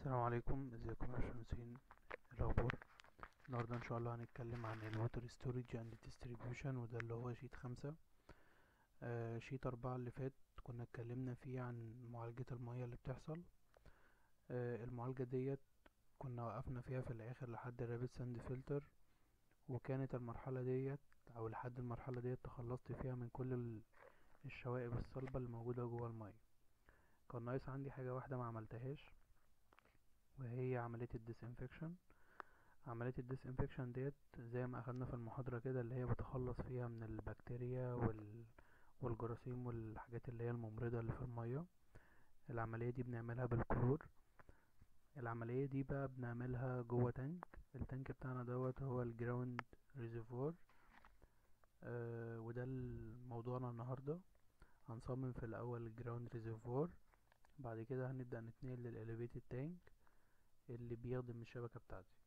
السلام عليكم ازيكم يا باشمهندسين إيه الاخبار النهارده ان شاء الله هنتكلم عن الووتر ستوريج اند ديستريبيوشن وده اللي هو شيت خمسة آه شيت أربعة اللي فات كنا اتكلمنا فيه عن معالجة المياه اللي بتحصل آه المعالجة ديت كنا وقفنا فيها في الاخر لحد الرابid ساند فلتر وكانت المرحلة ديت او لحد المرحلة ديت تخلصت فيها من كل ال- الشوائب الصلبة اللي موجودة جوه المية كان ناقص عندي حاجة واحدة ما عملتهاش وهي عملية الديسانفكشن عملية الديسانفكشن ديت زي ما أخدنا في المحاضرة كده اللي هي بتخلص فيها من البكتيريا وال... والجراثيم والحاجات اللي هي الممرضة اللي في المية العملية دي بنعملها بالكلور العملية دي بقى بنعملها جوه تانك التانك بتاعنا دوت هو الجراوند ريزرفوار آه وده موضوعنا النهاردة هنصمم في الأول الجراوند ريزرفوار بعد كده هنبدأ نتنقل للإليفيتد تانك اللي بيخدم الشبكة بتاعتي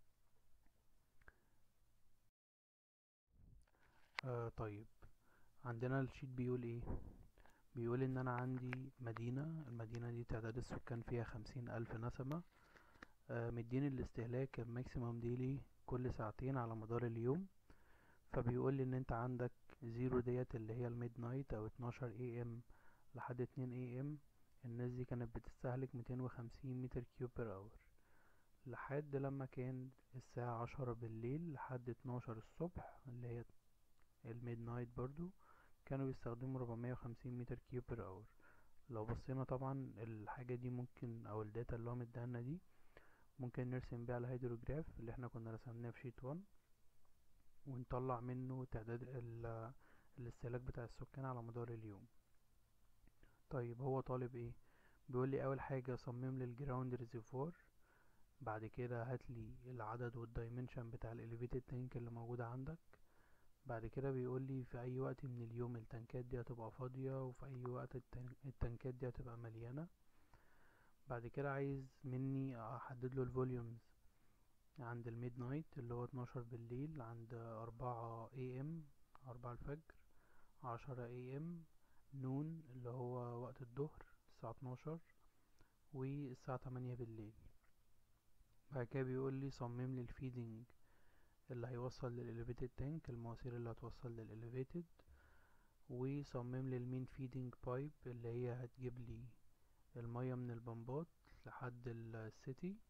آه طيب عندنا الشيت بيقول ايه بيقول ان انا عندي مدينة المدينة دي تعداد السكان فيها خمسين الف نسمة آه مديني الاستهلاك الماكسيموم ديلي كل ساعتين على مدار اليوم فبيقول لي ان انت عندك زيرو ديت اللي هي الميد نايت او اتناشر اي ام لحد اتنين اي ام الناس دي كانت بتستهلك ميتين وخمسين متر كيوب بر اور لحد لما كان الساعة عشرة بالليل لحد اتناشر الصبح اللي هي الميد نايت برضو كانوا بيستخدموا ربعمية وخمسين متر كيوب بر اور لو بصينا طبعا الحاجة دي ممكن او الداتا اللي هو مديهالنا دي ممكن نرسم بيها الهيدروجراف اللي احنا كنا رسمناه في شيت 1 ونطلع منه تعداد ال- الاستهلاك بتاع السكان على مدار اليوم طيب هو طالب ايه بيقول لي اول حاجة صمم لي الجراوند ريزرفوار بعد كده هات لي العدد والدايمنشن بتاع الاليفيتد تانك اللي موجودة عندك بعد كده بيقول لي في اي وقت من اليوم التنكات دي هتبقى فاضية وفي اي وقت التن- التنكات دي هتبقى مليانة بعد كده عايز مني احدد له الفوليومز عند الميد نايت اللي هو 12 بالليل عند أربعة اي ام أربعة الفجر عشرة اي ام نون اللي هو وقت الظهر الساعة 12 والساعة 8 بالليل بعد كده بيقول لي صمم لي الفيدنج اللي هيوصل للإليفيتد تانك المواسير اللي هتوصل للإليفيتد وصمم لي المين فيدنج بايب اللي هي هتجيب لي المية من البمبات لحد السيتي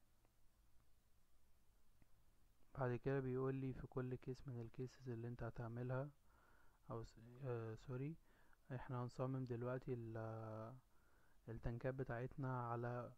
بعد كده بيقول لي في كل كيس من الكيسز اللي انت هتعملها او س... آه سوري احنا هنصمم دلوقتي ال- التنكات بتاعتنا على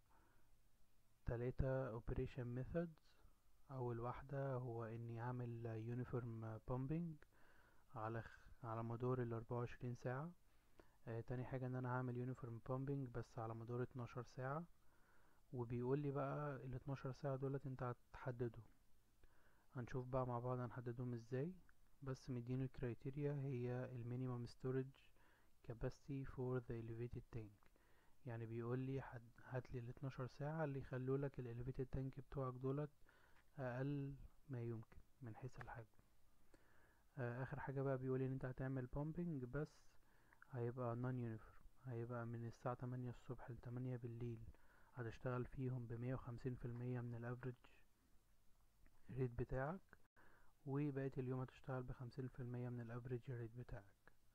تلاتة operation methods اول واحدة هو اني اعمل يونيفورم بومبينج على خ... على مدار الاربعة وعشرين ساعة آه تاني حاجة ان انا هعمل يونيفورم بومبينج بس على مدار اتناشر ساعة وبيقول لي بقى ال 12 ساعة دولت انت هتحددهم هنشوف بقى مع بعض هنحددهم ازاي بس مديني الكرايتيريا هي المينيمم ستورج capacity for the elevated tank يعني بيقول لي حد هات لي ال 12 ساعة اللي يخلوا لك ال elevated tank بتوعك دولت اقل ما يمكن من حيث الحجم آه اخر حاجة بقى بيقول لي ان انت هتعمل pumping بس هيبقى non uniform هيبقى من الساعة 8 الصبح ل 8 بالليل هتشتغل فيهم بمية وخمسين في المية من الافريج ريت بتاعك وبقية اليوم هتشتغل بخمسين في المية من الافريج ريت بتاعك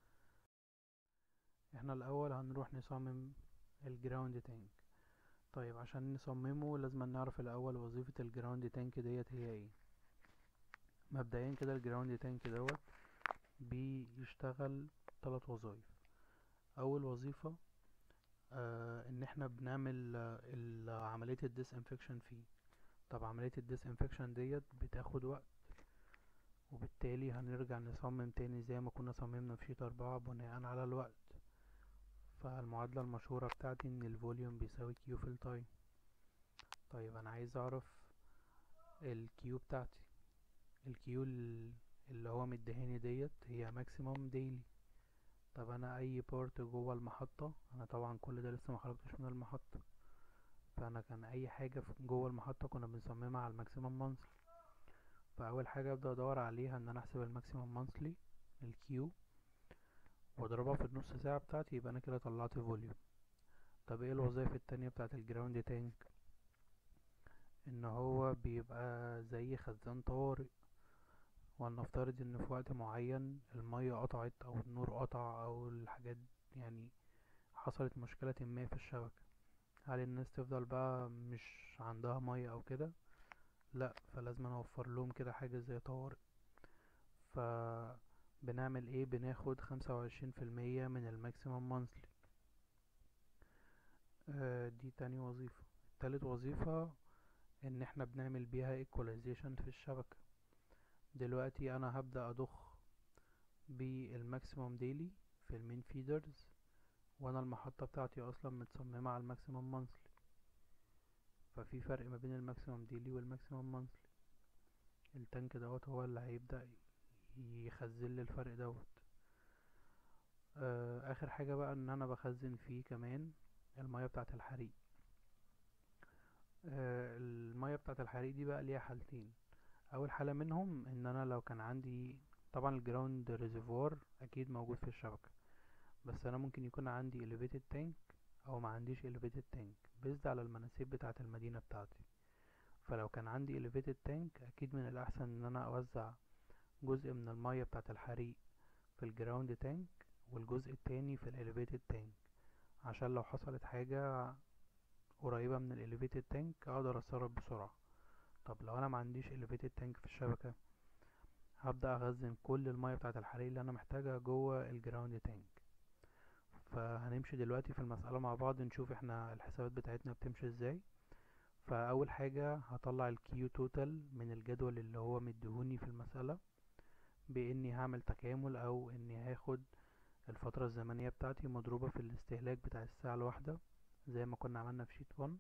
احنا الاول هنروح نصمم الجراوند تانك طيب عشان نصممه لازم نعرف الاول وظيفة الجراوند تانك ديت هي ايه مبدئيا كده الجراوند تانك دوت بيشتغل ثلاث وظائف اول وظيفة آه ان احنا بنعمل آه ال- عملية الديسانفكشن فيه طب عملية الديسانفكشن ديت بتاخد وقت وبالتالي هنرجع نصمم تاني زي ما كنا صممنا في شيت أربعة بناء على الوقت فالمعادلة المشهورة بتاعتي ان الفوليوم بيساوي كيو في التايم طيب انا عايز اعرف الكيو بتاعتي الكيو ال- اللي هو مديهاني ديت هي ماكسيموم ديلي طب انا اي بارت جوه المحطة انا طبعا كل ده لسه ما خرجتش من المحطة فانا كان اي حاجة في جوه المحطة كنا بنصممها على الماكسيمم مانثلي فاول حاجة ابدأ ادور عليها ان انا احسب الماكسيمم مانثلي الكيو واضربها في النص ساعة بتاعتي يبقى انا كده طلعت فوليوم طب ايه الوظائف التانية بتاعت الجراوند تانك ان هو بيبقى زي خزان طوارئ ولنفترض ان في وقت معين المية قطعت او النور قطع او الحاجات يعني حصلت مشكلة ما في الشبكة هل الناس تفضل بقى مش عندها مية او كده لا فلازم نوفر لهم كده حاجة زي طوارئ ف بنعمل ايه بناخد خمسة وعشرين في المية من الماكسيمم مانثلي دي تاني وظيفة تالت وظيفة ان احنا بنعمل بيها equalization في الشبكة دلوقتي انا هبدأ اضخ بالماكسيمم ديلي في المين فيدرز وانا المحطة بتاعتي اصلا متصممة على الماكسيمم مانثلي ففي فرق ما بين الماكسيمم ديلي والماكسيمم مانثلي التانك دوت هو اللي هيبدأ يخزن لي الفرق دوت آه اخر حاجة بقى ان انا بخزن فيه كمان المية بتاعة الحريق آه المية بتاعة الحريق دي بقى ليها حالتين اول حالة منهم ان انا لو كان عندي طبعا الجراوند ريزرفوار اكيد موجود في الشبكة بس انا ممكن يكون عندي elevated tank او ما عنديش elevated tank بيزد على المناسيب بتاعة المدينة بتاعتي فلو كان عندي elevated tank اكيد من الاحسن ان انا اوزع جزء من المية بتاعة الحريق في الجراوند تانك والجزء التاني في الاليفيتد تانك عشان لو حصلت حاجة قريبة من الاليفيتد تانك اقدر اتصرف بسرعة طب لو انا معنديش اليفيتد تانك في الشبكة هبدأ اخزن كل المية بتاعة الحريق اللي انا محتاجها جوه الجراوند تانك فهنمشي دلوقتي في المسألة مع بعض نشوف احنا الحسابات بتاعتنا بتمشي ازاي فاول حاجة هطلع الكيو توتال من الجدول اللي هو مديهوني في المسألة باني هعمل تكامل او اني هاخد الفترة الزمنية بتاعتي مضروبة في الاستهلاك بتاع الساعة الواحدة زي ما كنا عملنا في شيت 1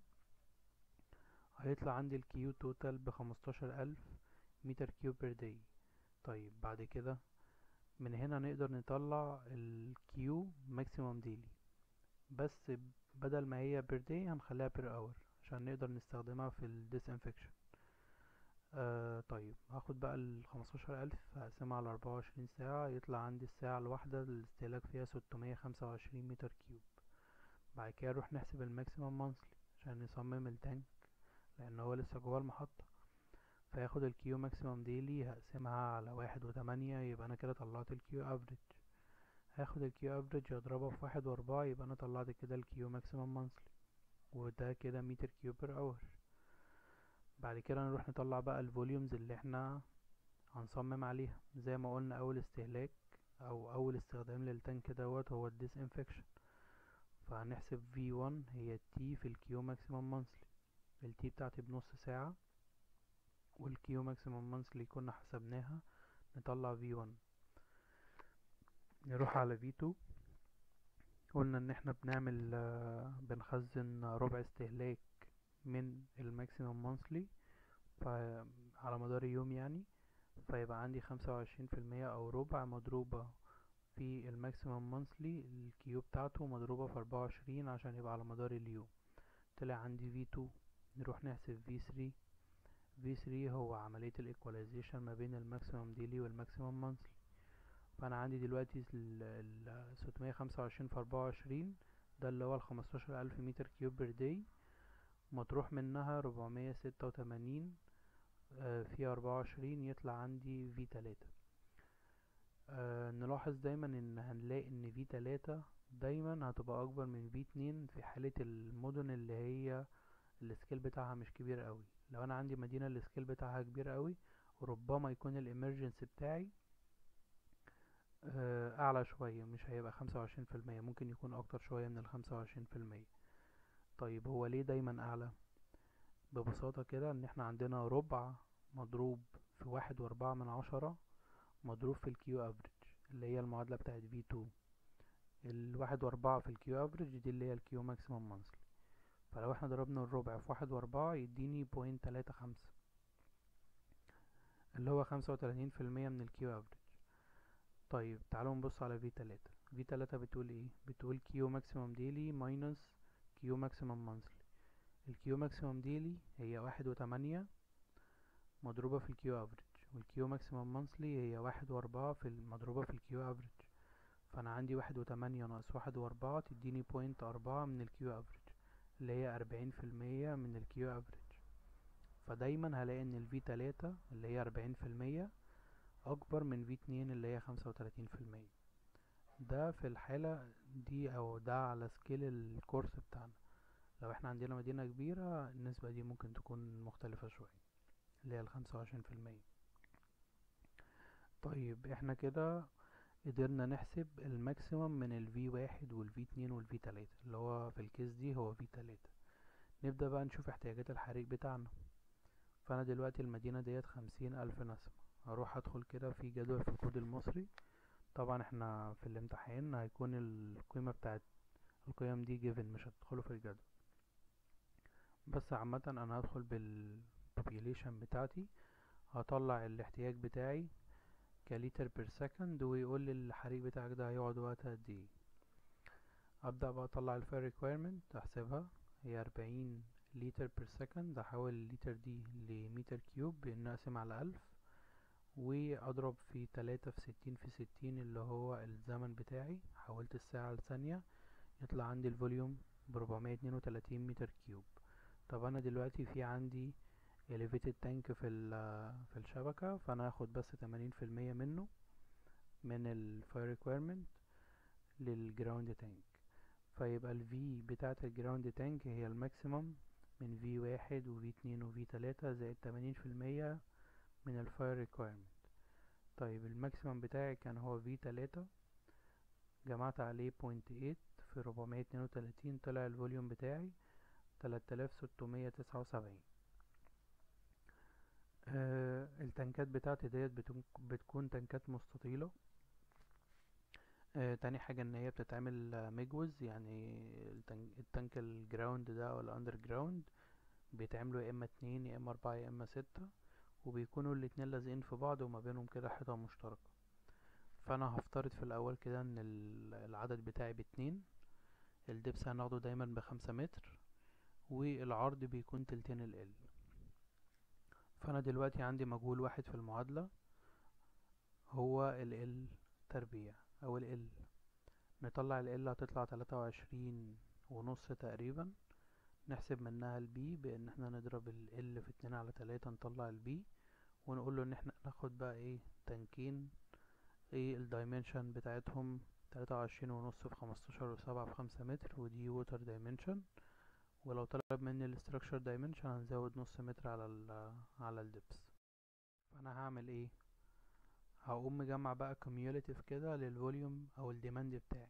هيطلع عندي الكيو توتال بخمستاشر ألف متر كيوب بير داي طيب بعد كده من هنا نقدر نطلع الكيو ماكسيموم ديلي بس بدل ما هي بير داي هنخليها بير اور عشان نقدر نستخدمها في الديسانفكشن آه طيب هاخد بقى الخمستاشر ألف هقسمها على أربعة وعشرين ساعة يطلع عندي الساعة الواحدة الاستهلاك فيها ستمية خمسة وعشرين متر كيوب بعد كده نروح نحسب الماكسيمم مانثلي عشان نصمم التانك لأن هو لسه جوه المحطة فياخد الكيو ماكسيمم ديلي هقسمها على واحد وتمانية يبقى أنا كده طلعت الكيو افريج هاخد الكيو افريج اضربها في واحد وأربعة يبقى أنا طلعت كده الكيو ماكسيمم مانثلي وده كده متر كيوب بير اور بعد كده نروح نطلع بقى الفوليومز اللي احنا هنصمم عليها زي ما قلنا اول استهلاك او اول استخدام للتانك دوت هو الديس انفكشن فهنحسب V1 هي التي في الكيو ماكسيمم مانثلي التي بتاعتي بنص ساعة والكيو ماكسيمم مانثلي كنا حسبناها نطلع V1 نروح على V2 قلنا ان احنا بنعمل بنخزن ربع استهلاك من الماكسيمم مانثلي على مدار اليوم يعني فيبقى عندي خمسة وعشرين في المية او ربع مضروبة في الماكسيمم مانثلي الكيو بتاعته مضروبة في أربعة وعشرين عشان يبقى على مدار اليوم طلع عندي في تو نروح نحسب في ثري في ثري هو عملية الايكواليزيشن ما بين الماكسيمم ديلي والماكسيمم مانثلي فأنا عندي دلوقتي ال ستمية خمسة وعشرين في أربعة وعشرين ده اللي هو الخمستاشر ألف متر كيوب بير داي مطروح منها ربعمية ستة وتمانين في أربعة وعشرين يطلع عندي في تلاتة أه نلاحظ دايما ان هنلاقي ان في تلاتة دايما هتبقى اكبر من في اتنين في حالة المدن اللي هي السكيل بتاعها مش كبير قوي لو انا عندي مدينة السكيل بتاعها كبير قوي ربما يكون الامرجنسي بتاعي أه اعلى شوية مش هيبقى خمسة وعشرين في المية ممكن يكون اكتر شوية من الخمسة وعشرين في المية طيب هو ليه دايما اعلى ببساطة كده ان احنا عندنا ربع مضروب في واحد واربعة من عشرة مضروب في الكيو افريج اللي هي المعادلة بتاعت في تو الواحد واربعة في الكيو افريج دي اللي هي الكيو ماكسيمم مانثلي فلو احنا ضربنا الربع في واحد واربعة يديني بوينت تلاتة خمسة اللي هو خمسة وتلاتين في المية من الكيو افريج طيب تعالوا نبص على في تلاتة في تلاتة بتقول ايه بتقول كيو ماكسيمم ديلي ماينس كيو ماكسيمم مانثلي الكيو ماكسيمم ديلي هي واحد وتمانية مضروبة في الكيو افريج والكيو ماكسيمم مانثلي هي واحد واربعة في المضروبة في الكيو افريج فانا عندي واحد وتمانية ناقص واحد واربعة تديني بوينت اربعة من الكيو افريج اللي هي اربعين في المية من الكيو افريج فدايما هلاقي ان ال V3 اللي هي أربعين في المية اكبر من V2 اللي هي خمسة وتلاتين في المية ده في الحالة دي او ده على سكيل الكورس بتاعنا لو احنا عندنا مدينة كبيرة النسبة دي ممكن تكون مختلفة شوية اللي هي الخمسة وعشرين في المية طيب احنا كده قدرنا نحسب الماكسيمم من ال V1 وال V2 وال V3 اللي هو في الكيس دي هو V3 نبدأ بقى نشوف احتياجات الحريق بتاعنا فانا دلوقتي المدينة ديت خمسين الف نسمة هروح ادخل كده في جدول في الكود المصري طبعا احنا في الامتحان هيكون القيمة بتاعت القيم دي given مش هتدخلوا في الجدول بس عامة انا هدخل بالpopulation بتاعتي هطلع الاحتياج بتاعي كليتر بير سكند ويقول لي الحريق بتاعك ده هيقعد وقت قد ايه ابدا بقى اطلع الفير ريكويرمنت احسبها هي أربعين لتر بير سكند احول الليتر دي لمتر كيوب بان اقسم على ألف واضرب في تلاتة في ستين في ستين اللي هو الزمن بتاعي حولت الساعة لثانية يطلع عندي الفوليوم بربعمية اتنين وتلاتين متر كيوب طب انا دلوقتي في عندي elevated tank في في الشبكة فانا هاخد بس تمانين في المية منه من ال fire requirement للجراوند تانك فيبقى ال V بتاعة الجراوند تانك هي الماكسيمم من V واحد و V اتنين و V تلاتة زائد تمانين في المية من ال fire requirement طيب الماكسيمم بتاعي كان هو V تلاتة جمعت عليه بوينت ايت في ربعمية اتنين وتلاتين طلع الفوليوم بتاعي تلات آلاف ستمية تسعة وسبعين آه التنكات بتاعتي ديت بتكون تنكات مستطيلة آه تاني حاجة ان هي بتتعمل مجوز يعني التانك الجراوند ده او الاندر جراوند بيتعملوا يا اما اتنين يا اما اربعة يا اما ستة وبيكونوا الاتنين لازقين في بعض وما بينهم كده حيطة مشتركة فانا هفترض في الاول كده ان العدد بتاعي باتنين الدبس هناخده دايما بخمسة متر والعرض بيكون تلتين ال فانا دلوقتي عندي مجهول واحد في المعادلة هو ال L تربيع او ال L نطلع ال L هتطلع تلاتة وعشرين ونص تقريبا نحسب منها ال B بان احنا نضرب ال L في اتنين على تلاتة نطلع ال B ونقول له ان احنا ناخد بقى ايه تنكين ايه الدايمنشن بتاعتهم تلاتة وعشرين ونص في خمستاشر وسبعة في خمسة متر ودي ووتر دايمنشن ولو طلب مني الاستراكشر دايمنشن هنزود نص متر على ال على الدبس فانا هعمل ايه هقوم مجمع بقى كوميوليتيف كده للفوليوم او الديماند بتاعي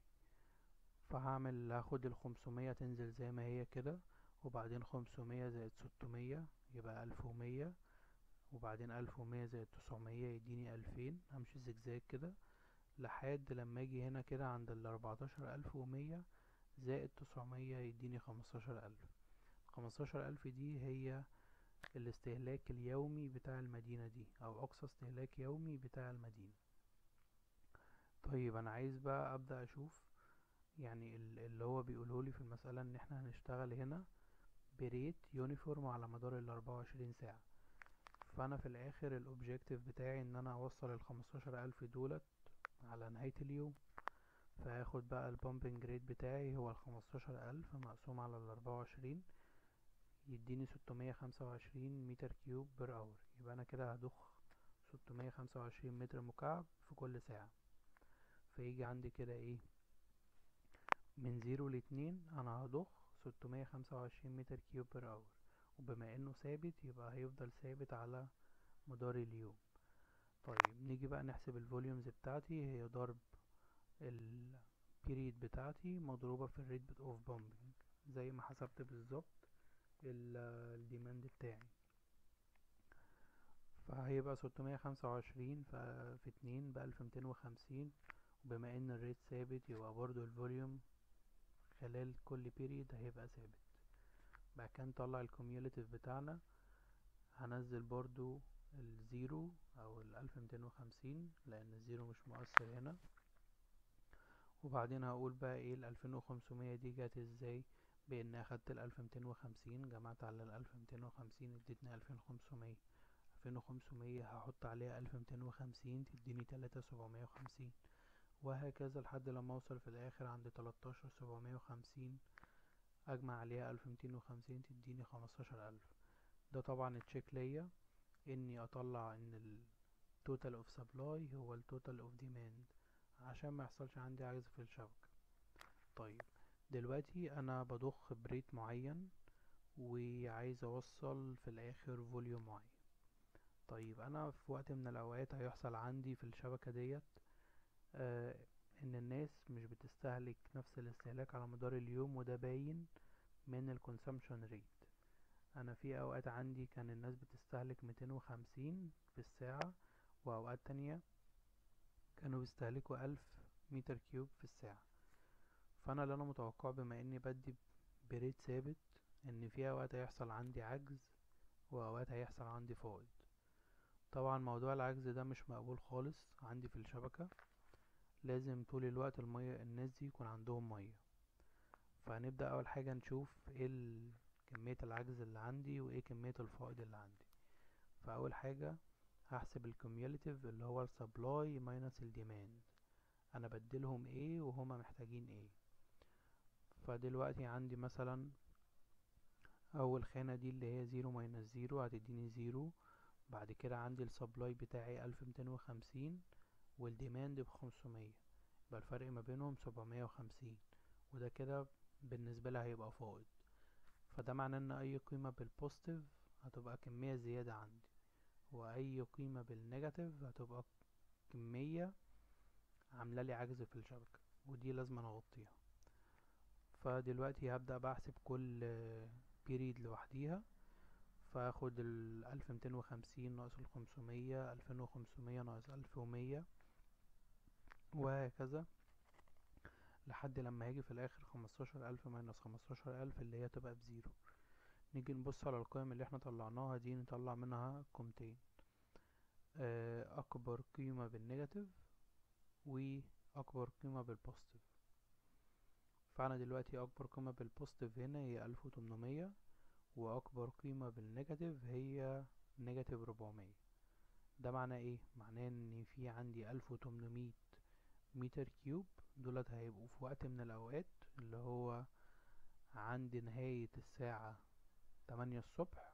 فهعمل هاخد الخمسمية تنزل زي ما هي كده وبعدين خمسمية زائد ستمية يبقى ألف ومية وبعدين ألف ومية زائد تسعمية يديني ألفين همشي زجزاج كده لحد لما اجي هنا كده عند الأربعتاشر ألف ومية زائد تسعمية يديني خمستاشر ألف خمستاشر ألف دي هي الاستهلاك اليومي بتاع المدينة دي أو أقصى استهلاك يومي بتاع المدينة طيب أنا عايز بقى أبدأ أشوف يعني اللي هو بيقولهولي في المسألة إن احنا هنشتغل هنا بريت يونيفورم على مدار الأربعة وعشرين ساعة فأنا في الآخر الأوبجيكتيف بتاعي إن أنا أوصل الخمستاشر ألف دولت على نهاية اليوم فهاخد بقى البامبنج ريت بتاعي هو الخمستاشر ألف مقسوم على الأربعة وعشرين يديني ستمية خمسة وعشرين متر كيوب بر اور يبقى أنا كده هضخ ستمية خمسة وعشرين متر مكعب في كل ساعة فيجي عندي كده ايه من زيرو لاتنين أنا هضخ ستمية خمسة وعشرين متر كيوب بر اور وبما انه ثابت يبقى هيفضل ثابت على مدار اليوم طيب نيجي بقى نحسب الفوليومز بتاعتي هي ضرب البيريد بتاعتي مضروبة في الريت اوف بامبنج زي ما حسبت بالظبط الديماند بتاعي فهيبقى ستمية خمسة وعشرين في اتنين بألف ميتين وخمسين وبما ان الريت ثابت يبقى برضو الفوليوم خلال كل بيريد هيبقى ثابت بعد كده نطلع الكوميوليتيف بتاعنا هنزل برضو الزيرو او الالف ميتين وخمسين لان الزيرو مش مؤثر هنا وبعدين هقول بقى ايه الالفين وخمسمية دي جات ازاي بان اخدت الالف ميتين وخمسين جمعت على الالف ميتين وخمسين ادتني الفين خمسمية الفين وخمسمية هحط عليها الف ميتين وخمسين تديني تلاتة سبعمية وخمسين وهكذا لحد لما اوصل في الاخر عند تلاتاشر سبعمية وخمسين اجمع عليها الف ميتين وخمسين تديني خمستاشر الف ده طبعا التشيك ليا اني اطلع ان ال total of supply هو ال total of demand عشان ما يحصلش عندي عجز في الشبكة طيب دلوقتي انا بضخ بريت معين وعايز اوصل في الاخر فوليوم معين طيب انا في وقت من الاوقات هيحصل عندي في الشبكة ديت آه ان الناس مش بتستهلك نفس الاستهلاك على مدار اليوم وده باين من الكونسامشن ريت انا في اوقات عندي كان الناس بتستهلك 250 في الساعة واوقات تانية كانوا بيستهلكوا 1000 متر كيوب في الساعة فانا اللي انا متوقعه بما اني بدي بريت ثابت ان في اوقات هيحصل عندي عجز واوقات هيحصل عندي فائض طبعا موضوع العجز ده مش مقبول خالص عندي في الشبكة لازم طول الوقت المية الناس دي يكون عندهم مية فهنبدأ أول حاجة نشوف ايه كمية العجز اللي عندي وايه كمية الفائض اللي عندي فأول حاجة هحسب الكوميوليتيف اللي هو السبلاي ماينس الديماند أنا بديلهم ايه وهما محتاجين ايه فدلوقتي عندي مثلا أول خانة دي اللي هي زيرو ماينس زيرو هتديني زيرو بعد كده عندي السبلاي بتاعي ألف ميتين وخمسين والديماند بخمسمية يبقى الفرق ما بينهم سبعمية وخمسين وده كده بالنسبة لي هيبقى فائض فده معناه ان اي قيمة بالبوزيتيف هتبقى كمية زيادة عندي واي قيمة بالنيجاتيف هتبقى كمية عاملة لي عجز في الشبكة ودي لازم اغطيها فدلوقتي هبدأ بحسب كل بيريد لوحديها فاخد ال 1250 ناقص ال 500 2500 ناقص 1100 وهكذا لحد لما هيجي في الاخر 15000 ماينس 15000 اللي هي تبقى بزيرو نيجي نبص على القيم اللي احنا طلعناها دي نطلع منها قيمتين اكبر قيمة بالنيجاتيف واكبر قيمة بالبوزيتيف فانا دلوقتي اكبر قيمة بالبوزيتيف هنا هي 1800 واكبر قيمة بالنيجاتيف هي نيجاتيف 400 ده معناه ايه معناه ان في عندي 1800 متر كيوب دولت هيبقوا في وقت من الاوقات اللي هو عند نهاية الساعة 8 الصبح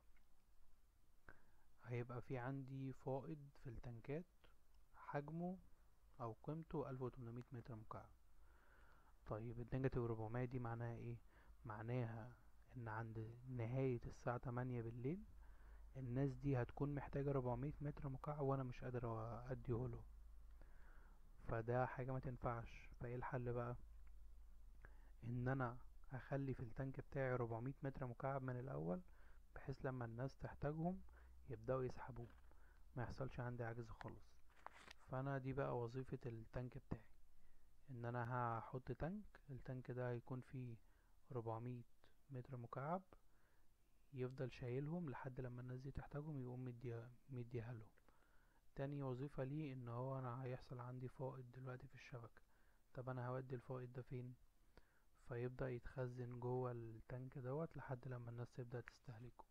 هيبقى في عندي فائض في التنكات حجمه او قيمته 1800 متر مكعب طيب النيجاتيف 400 دي معناها ايه معناها ان عند نهاية الساعة 8 بالليل الناس دي هتكون محتاجة 400 متر مكعب وانا مش قادر اديهولهم فده حاجة ما تنفعش فايه الحل بقى ان انا اخلي في التانك بتاعي 400 متر مكعب من الاول بحيث لما الناس تحتاجهم يبدأوا يسحبوهم ما يحصلش عندي عجز خالص فانا دي بقى وظيفة التانك بتاعي ان انا هحط تانك التانك ده هيكون فيه 400 متر مكعب يفضل شايلهم لحد لما الناس دي تحتاجهم يقوم مديها مديها لهم تاني وظيفة ليه ان هو انا هيحصل عندي فائض دلوقتي في الشبكة طب انا هودي الفائض ده فين فيبدأ يتخزن جوه التانك دوت لحد لما الناس تبدأ تستهلكه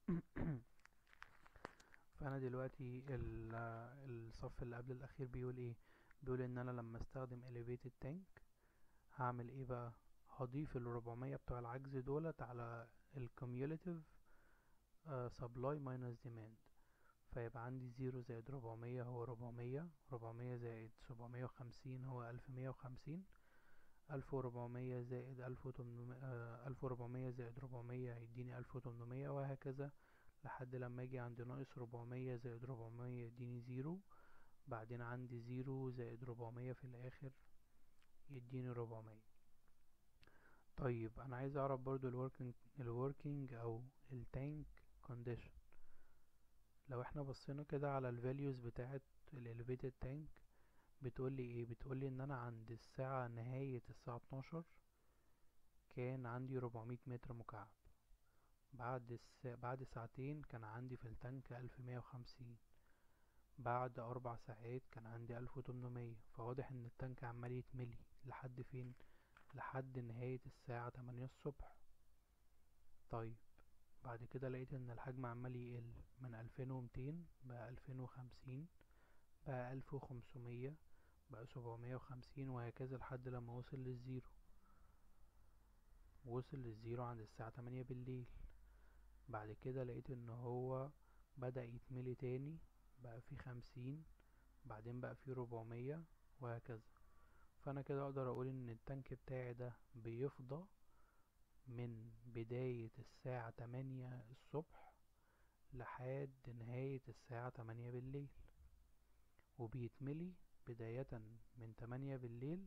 فانا دلوقتي الصف اللي قبل الاخير بيقول ايه بيقول ان انا لما استخدم elevated tank هعمل ايه بقى هضيف ال 400 بتوع العجز دولت على ال cumulative uh, supply minus demand فيبقى عندي زيرو زائد 400 هو 400 400 زائد 750 هو 1150 1400 زائد 1800 uh, 1400 زائد 400 هيديني 1800 وهكذا لحد لما اجي عند ناقص 400 زائد 400 يديني زيرو بعدين عندي زيرو زائد 400 في الاخر يديني 400 طيب انا عايز اعرف برضو الوركينج الوركينج او التانك كونديشن لو احنا بصينا كده على الفاليوز بتاعت الاليفيتد تانك بتقولي ايه بتقولي ان انا عند الساعة نهاية الساعة 12 كان عندي 400 متر مكعب بعد الس... بعد ساعتين كان عندي في التانك 1150 بعد اربع ساعات كان عندي 1800 فواضح ان التانك عمال يتملي لحد فين لحد نهاية الساعة 8 الصبح طيب بعد كده لقيت ان الحجم عمال يقل من 2200 بقى 2050 بقى 1500 بقى 750 وهكذا لحد لما وصل للزيرو وصل للزيرو عند الساعة 8 بالليل بعد كده لقيت ان هو بدأ يتملي تاني بقى في خمسين بعدين بقى في ربعمية وهكذا فانا كده اقدر اقول ان التانك بتاعي ده بيفضى من بداية الساعة تمانية الصبح لحد نهاية الساعة تمانية بالليل وبيتملي بداية من تمانية بالليل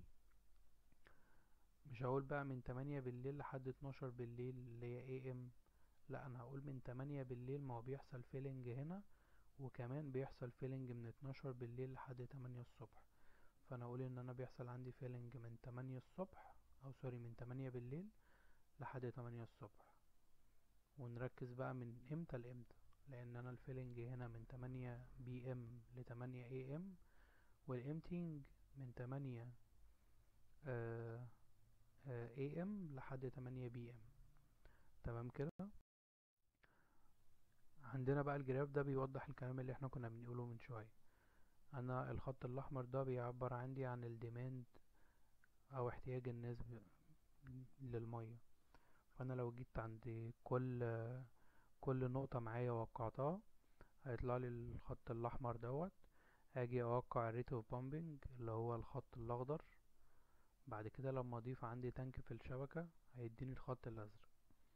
مش هقول بقى من تمانية بالليل لحد اتناشر بالليل اللي هي اي ام لا انا هقول من تمانية بالليل ما هو بيحصل فيلنج هنا وكمان بيحصل فيلنج من اتناشر بالليل لحد تمانية الصبح فانا اقول ان انا بيحصل عندي فيلنج من تمانية الصبح او سوري من تمانية بالليل لحد تمانية الصبح ونركز بقى من امتى لامتى لان انا الفيلنج هنا من تمانية بي ام لتمانية اي ام والامتينج من تمانية اي ام لحد تمانية بي ام تمام كده عندنا بقى الجراف ده بيوضح الكلام اللي احنا كنا بنقوله من شوية انا الخط الاحمر ده بيعبر عندي عن الديماند او احتياج الناس ب... للمية فانا لو جيت عند كل كل نقطة معايا وقعتها هيطلع لي الخط الاحمر دوت هاجي اوقع الريت اوف بامبنج اللي هو الخط الاخضر بعد كده لما اضيف عندي تانك في الشبكة هيديني الخط الازرق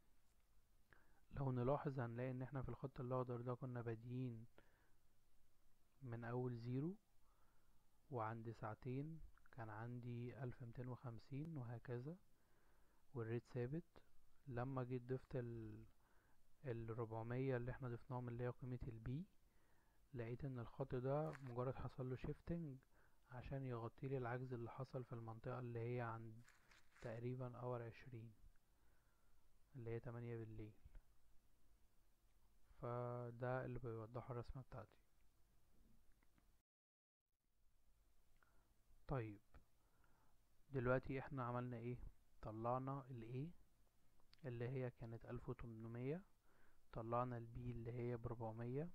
لو نلاحظ هنلاقي ان احنا في الخط الاخضر ده كنا بادئين من اول زيرو وعند ساعتين كان عندي الف ميتين وخمسين وهكذا والريت ثابت لما جيت ضفت ال الربعمية اللي احنا ضفناهم اللي هي قيمة البي لقيت ان الخط ده مجرد حصل له شيفتنج عشان يغطي لي العجز اللي حصل في المنطقة اللي هي عند تقريبا اور عشرين اللي هي تمانية بالليل فده اللي بيوضحه الرسمة بتاعتي طيب دلوقتي احنا عملنا ايه طلعنا ال A اللي هي كانت ألف وتمنمية طلعنا ال B اللي هي بربعمية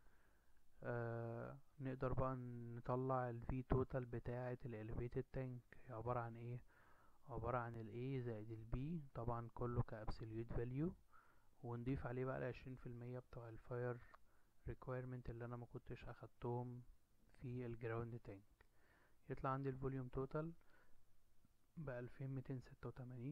آه نقدر بقى نطلع ال V total بتاعة ال elevated tank هي عبارة عن ايه عبارة عن ال A زائد ال B طبعا كله ك absolute value ونضيف عليه بقى العشرين في المية بتوع الفاير requirement اللي انا ما كنتش اخدتهم في الجراوند تانك يطلع عندي الفوليوم توتال بألفين ميتين ستة وتمانين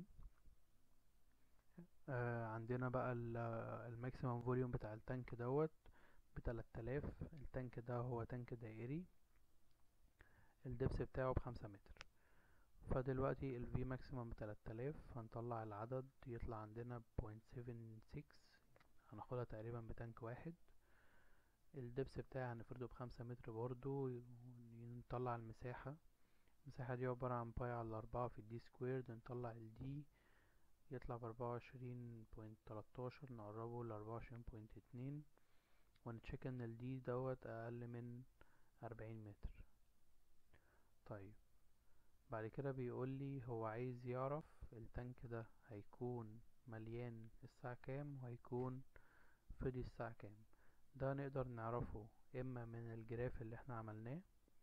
آه عندنا بقى الماكسيمم فوليوم بتاع التانك دوت بتلات آلاف التانك ده هو تانك دائري الدبس بتاعه بخمسة متر فدلوقتي ال V ماكسيمم بتلات آلاف هنطلع العدد يطلع عندنا بوينت سيفن سكس هناخدها تقريبا بتانك واحد الدبس بتاعي هنفرده بخمسة متر برضو نطلع المساحة المساحة دي عبارة عن باي على أربعة في الدي سكويرد نطلع الدي يطلع بأربعة وعشرين بوينت تلاتاشر نقربه لأربعة وعشرين بوينت اتنين ونتشيك ان الدي دوت أقل من أربعين متر طيب بعد كده بيقول لي هو عايز يعرف التانك ده هيكون مليان الساعة كام وهيكون فضي الساعة كام ده نقدر نعرفه اما من الجراف اللي احنا عملناه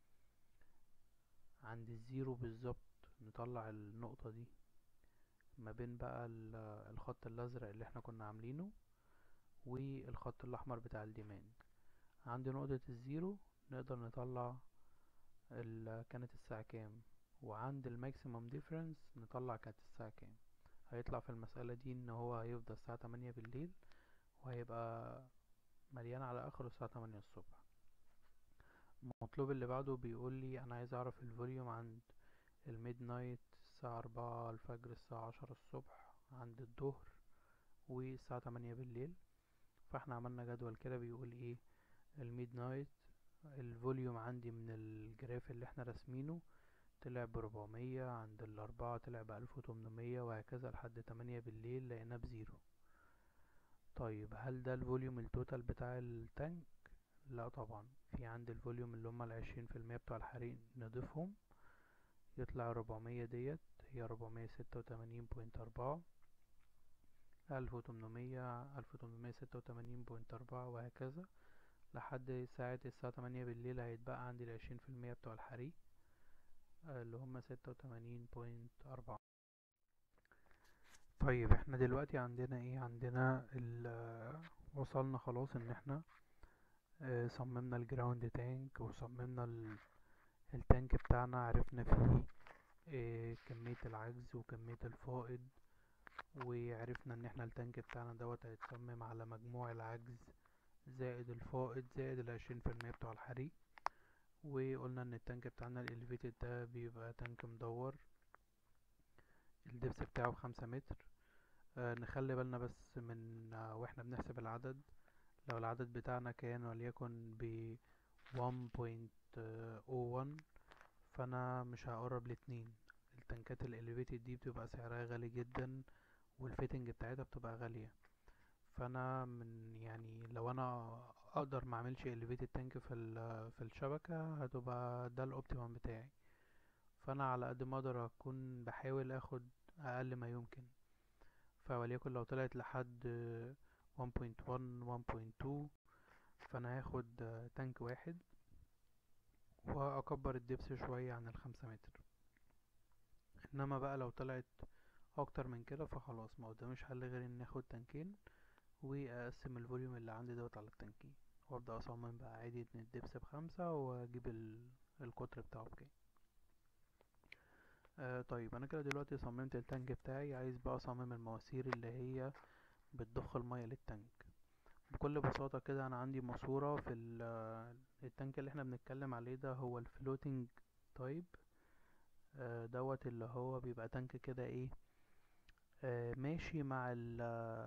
عند الزيرو بالظبط نطلع النقطة دي ما بين بقى الخط الازرق اللي احنا كنا عاملينه والخط الاحمر بتاع الديماند عند نقطة الزيرو نقدر نطلع كانت الساعة كام وعند الماكسيمم ديفرنس نطلع كانت الساعة كام هيطلع في المسألة دي ان هو هيفضل الساعة تمانية بالليل وهيبقى مليان على اخره الساعة تمانية الصبح المطلوب اللي بعده بيقول لي انا عايز اعرف الفوليوم عند الميد نايت الساعة أربعة الفجر الساعة عشرة الصبح عند الظهر والساعة تمانية بالليل فاحنا عملنا جدول كده بيقول ايه الميد نايت الفوليوم عندي من الجراف اللي احنا راسمينه طلع بربعمية عند الأربعة طلع بألف وتمنمية وهكذا لحد تمانية بالليل لقيناه بزيرو طيب هل ده الفوليوم التوتال بتاع التانك لا طبعا في عندي الفوليوم اللي هما العشرين في المية بتوع الحريق نضيفهم يطلع ربعمية ديت هي ربعمية ستة وتمانين بوينت أربعة ألف وتمنمية ألف وتمنمية ستة وتمانين بوينت أربعة وهكذا لحد ساعة الساعة تمانية بالليل هيتبقى عندي العشرين في المية بتوع الحريق اللي هما ستة وتمانين بوينت أربعة طيب احنا دلوقتي عندنا ايه عندنا ال وصلنا خلاص ان احنا اه صممنا الجراوند تانك وصممنا ال- التانك بتاعنا عرفنا فيه اه كمية العجز وكمية الفائض وعرفنا ان احنا التانك بتاعنا دوت هيتصمم على مجموع العجز زائد الفائض زائد العشرين في المية بتوع الحريق وقلنا ان التانك بتاعنا الاليفيتد ده بيبقى تانك مدور الدبس بتاعه بخمسة متر آه نخلي بالنا بس من آه واحنا بنحسب العدد لو العدد بتاعنا كان وليكن ب 1.01 فانا مش هقرب لاتنين التنكات الاليفيتد دي بتبقى سعرها غالي جدا والفيتنج بتاعتها بتبقى غالية فانا من يعني لو انا اقدر ما اعملش اليفيتد تانك في ال- في الشبكة هتبقى ده الاوبتيمم بتاعي فانا على قد ما اقدر اكون بحاول اخد اقل ما يمكن فوليكن لو طلعت لحد 1.1 1.2 فانا هاخد آه، تانك واحد واكبر الدبس شوية عن الخمسة متر انما بقى لو طلعت اكتر من كده فخلاص ما قداميش حل غير ان اخد تانكين واقسم الفوليوم اللي عندي دوت على التانكين وابدا اصمم بقى عادي ان الدبس بخمسة واجيب ال- القطر بتاعه بكام آه طيب انا كده دلوقتي صممت التانك بتاعي عايز بقى اصمم المواسير اللي هي بتضخ المية للتانك بكل بساطة كده انا عندي ماسورة في ال- التانك اللي احنا بنتكلم عليه ده هو الفلوتنج تايب آه دوت اللي هو بيبقى تانك كده ايه آه ماشي مع ال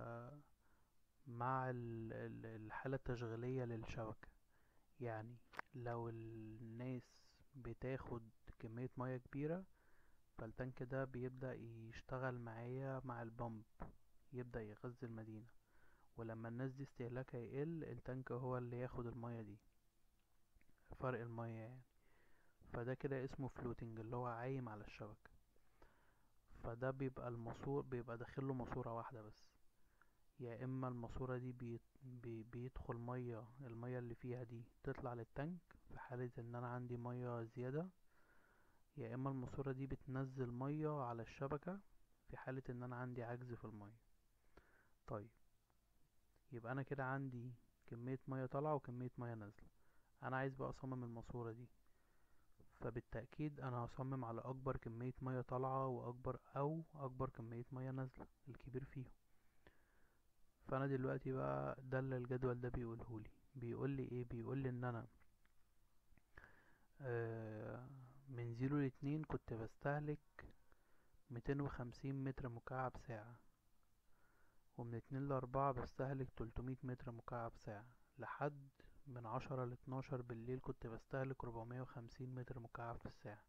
مع ال- ال- الحالة التشغيلية للشبكة يعني لو الناس بتاخد كمية مياه كبيرة فالتانك ده بيبدأ يشتغل معايا مع البمب يبدأ يغذي المدينة ولما الناس دي استهلاكها يقل التانك هو اللي ياخد المياه دي فرق المياه يعني فده كده اسمه فلوتنج اللي هو عايم على الشبكة فده بيبقى الماسور بيبقى داخله ماسورة واحدة بس يا اما الماسورة دي بي بي بيدخل مية المية اللي فيها دي تطلع للتانك في حالة ان انا عندي مية زيادة يا اما الماسورة دي بتنزل مية على الشبكة في حالة ان انا عندي عجز في المية طيب يبقى انا كده عندي كمية مية طالعة وكمية مية نازلة انا عايز بقى اصمم الماسورة دي فبالتأكيد انا هصمم على اكبر كمية مية طالعة واكبر او اكبر كمية مية نازلة الكبير فيهم فانا دلوقتي بقى ده اللي الجدول ده بيقولهولي بيقولي ايه بيقولي ان انا آه من زيرو لاتنين كنت بستهلك ميتين وخمسين متر مكعب ساعة ومن اتنين لأربعة بستهلك تلتمية متر مكعب ساعة لحد من عشرة لاتناشر بالليل كنت بستهلك ربعمية وخمسين متر مكعب في الساعة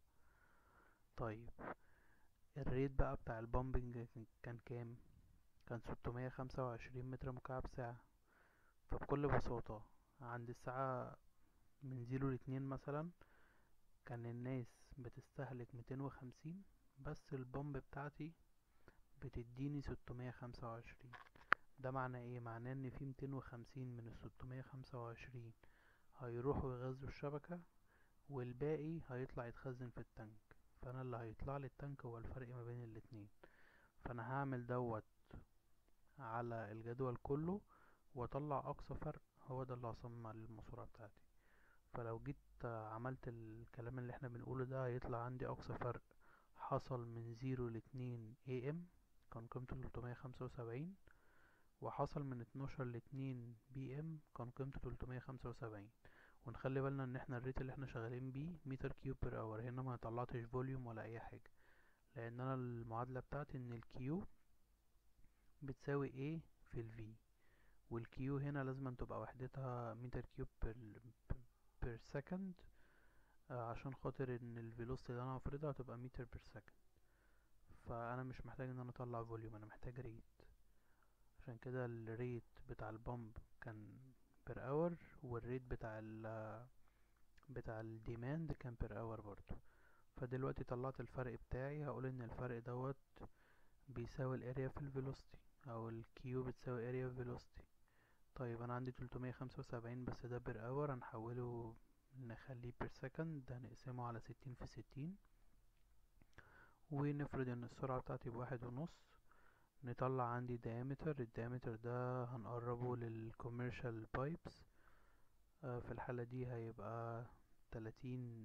طيب الريت بقى بتاع البامبنج كان كام كان ستمية خمسة وعشرين متر مكعب ساعة فبكل بساطة عند الساعة من زيرو لاتنين مثلا كان الناس بتستهلك ميتين وخمسين بس البامب بتاعتي بتديني ستمية خمسة وعشرين ده معناه ايه معناه ان في ميتين وخمسين من الستمية خمسة وعشرين هيروحوا يغذوا الشبكة والباقي هيطلع يتخزن في التانك فانا اللي هيطلع لي التانك هو الفرق ما بين الاتنين فانا هعمل دوت على الجدول كله واطلع اقصى فرق هو ده اللي هصمم عليه الماسورة بتاعتي فلو جيت عملت الكلام اللي احنا بنقوله ده هيطلع عندي اقصى فرق حصل من زيرو لاتنين اي ام كان قيمته تلتمية خمسة وسبعين وحصل من اتناشر لاتنين بي ام كان قيمته تلتمية خمسة وسبعين ونخلي بالنا ان احنا الريت اللي احنا شغالين بيه متر كيوب بير اور هنا ما طلعتش فوليوم ولا اي حاجة لان انا المعادلة بتاعتي ان الكيو بتساوي ايه في الفي والكيو هنا لازم تبقى وحدتها متر كيوب بير بير سكند عشان خاطر ان الفيلوسيتي اللي انا هفرضها هتبقى متر بير سكند فانا مش محتاج ان انا اطلع فوليوم انا محتاج ريت عشان كده الريت بتاع البامب كان بير اور والريت بتاع ال بتاع الديماند كان بير اور برضو فدلوقتي طلعت الفرق بتاعي هقول ان الفرق دوت بيساوي الاريا في الفيلوسيتي او الكيو بتساوي اريا في فيلوسيتي طيب انا عندي تلتمية خمسة وسبعين بس ده بير اور هنحوله نخليه بير سكند هنقسمه على ستين في ستين ونفرض ان السرعة بتاعتي بواحد ونص نطلع عندي diameter الديامتر ده هنقربه للكوميرشال بايبس في الحالة دي هيبقى تلاتين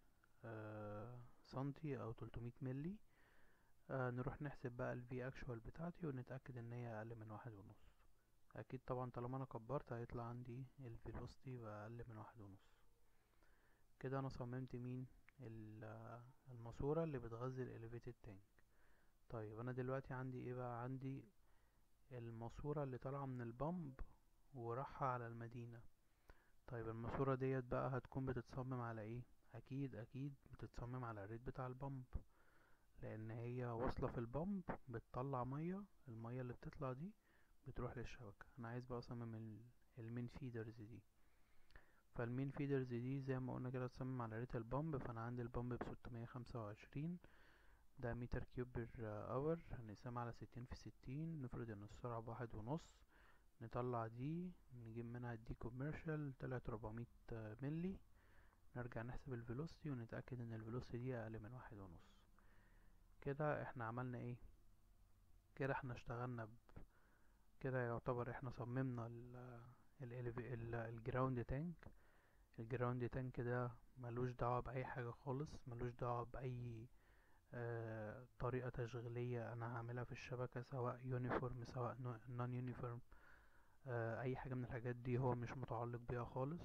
سنتي او تلتمية ملي آه نروح نحسب بقى ال V actual بتاعتي ونتأكد ان هي اقل من واحد ونص اكيد طبعا طالما انا كبرت هيطلع عندي ال velocity بأقل من واحد ونص كده انا صممت مين الماسورة اللي بتغذي ال elevated tank طيب انا دلوقتي عندي ايه بقى عندي الماسورة اللي طالعة من البامب وراحة على المدينة طيب الماسورة ديت بقى هتكون بتتصمم على ايه اكيد اكيد بتتصمم على الريت بتاع البامب لان هي واصله في البامب بتطلع ميه الميه اللي بتطلع دي بتروح للشبكه انا عايز بقى اصمم المين فيدرز دي فالمين فيدرز دي زي ما قلنا كده تصمم على ريت البامب فانا عندي البامب بستمية خمسة وعشرين ده متر كيوب بير اور هنقسمها على ستين في ستين نفرض ان السرعة بواحد ونص نطلع دي نجيب منها دي كوميرشال طلعت ربعمية ملي نرجع نحسب الفيلوسيتي ونتأكد ان الفيلوسيتي دي اقل من واحد ونص كده احنا عملنا ايه كده احنا اشتغلنا ب... كده يعتبر احنا صممنا ال الجراوند تانك الجراوند تانك ده ملوش دعوة بأي حاجة خالص ملوش دعوة بأي آه طريقة تشغيلية أنا هعملها في الشبكة سواء يونيفورم سواء نون يونيفورم آه أي حاجة من الحاجات دي هو مش متعلق بيها خالص